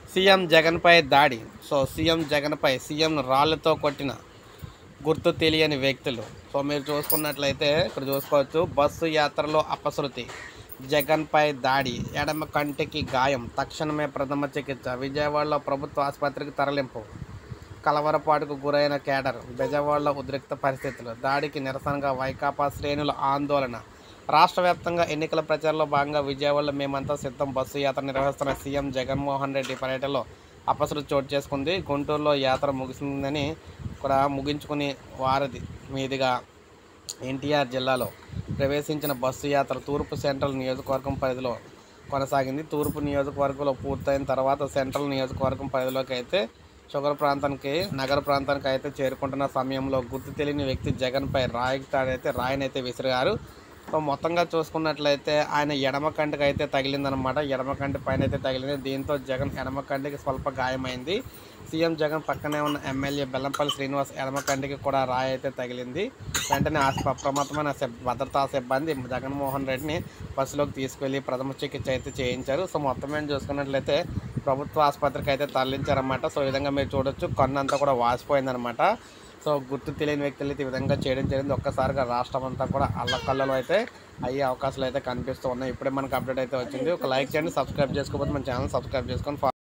CM జగన్పై దాడి so CM జగన్పై సీఎంను రాళ్లతో కొట్టిన గుర్తు తెలియని వ్యక్తులు సో మీరు చూసుకున్నట్లయితే ఇక్కడ చూసుకోవచ్చు బస్సు యాత్రలో అపశృతి జగన్పై దాడి ఎడమ కంటికి గాయం తక్షణమే ప్రథమ చికిత్స విజయవాడలో ప్రభుత్వ ఆసుపత్రికి తరలింపు కలవరపాటుకు గురైన కేడర్ బెజవాడలో ఉద్రిక్త పరిస్థితులు దాడికి నిరసనగా వైకాపా శ్రేణుల ఆందోళన రాష్ట్ర వ్యాప్తంగా ఎన్నికల ప్రచారంలో భాగంగా విజయవాడలో మేమంతా సిద్ధం బస్సు యాత్ర నిర్వహిస్తున్న సీఎం జగన్మోహన్ రెడ్డి పర్యటనలో అపశృతి చోటు చేసుకుంది గుంటూరులో యాత్ర ముగిసిందని కూడా ముగించుకుని వారధి మీదుగా ఎన్టీఆర్ జిల్లాలో ప్రవేశించిన బస్సు యాత్ర తూర్పు సెంట్రల్ నియోజకవర్గం పరిధిలో కొనసాగింది తూర్పు నియోజకవర్గంలో పూర్తయిన తర్వాత సెంట్రల్ నియోజకవర్గం పరిధిలోకి అయితే షుగర్ ప్రాంతానికి నగర ప్రాంతానికి అయితే చేరుకుంటున్న సమయంలో గుర్తు తెలియని వ్యక్తి జగన్పై రాయితాడు అయితే రాయినైతే విసిరారు సో మొత్తంగా చూసుకున్నట్లయితే ఆయన ఎడమ కంటికి అయితే తగిలిందనమాట ఎడమ కంటి పైన అయితే తగిలింది దీంతో జగన్ ఎడమ కంటికి స్వల్ప గాయమైంది సీఎం జగన్ పక్కనే ఉన్న ఎమ్మెల్యే బెల్లంపల్లి శ్రీనివాస్ ఎడమ కంటికి కూడా రాయి అయితే తగిలింది వెంటనే ఆస్ప అప్రమత్తమైన సిబ్- భద్రతా సిబ్బంది జగన్మోహన్ రెడ్డిని బస్సులోకి తీసుకెళ్లి ప్రథమ చికిత్స అయితే చేయించారు సో మొత్తం మీద చూసుకున్నట్లయితే ప్రభుత్వ ఆసుపత్రికి అయితే తరలించారన్నమాట సో ఈ విధంగా మీరు చూడొచ్చు కన్నంతా కూడా వాసిపోయిందనమాట సో గుర్తు తెలియని వ్యక్తులు అయితే ఈ విధంగా చేయడం జరిగింది ఒక్కసారిగా రాష్ట్రం అంతా కూడా అల్లకల్లలో అయితే అయ్యే అవకాశాలు అయితే కనిపిస్తూ ఉన్నాయి ఇప్పుడే మనకు అప్డేట్ అయితే వచ్చింది ఒక లైక్ చేయండి సబ్స్క్రైబ్ చేసుకోకపోతే మన ఛానల్ సబ్స్క్రైబ్ చేసుకొని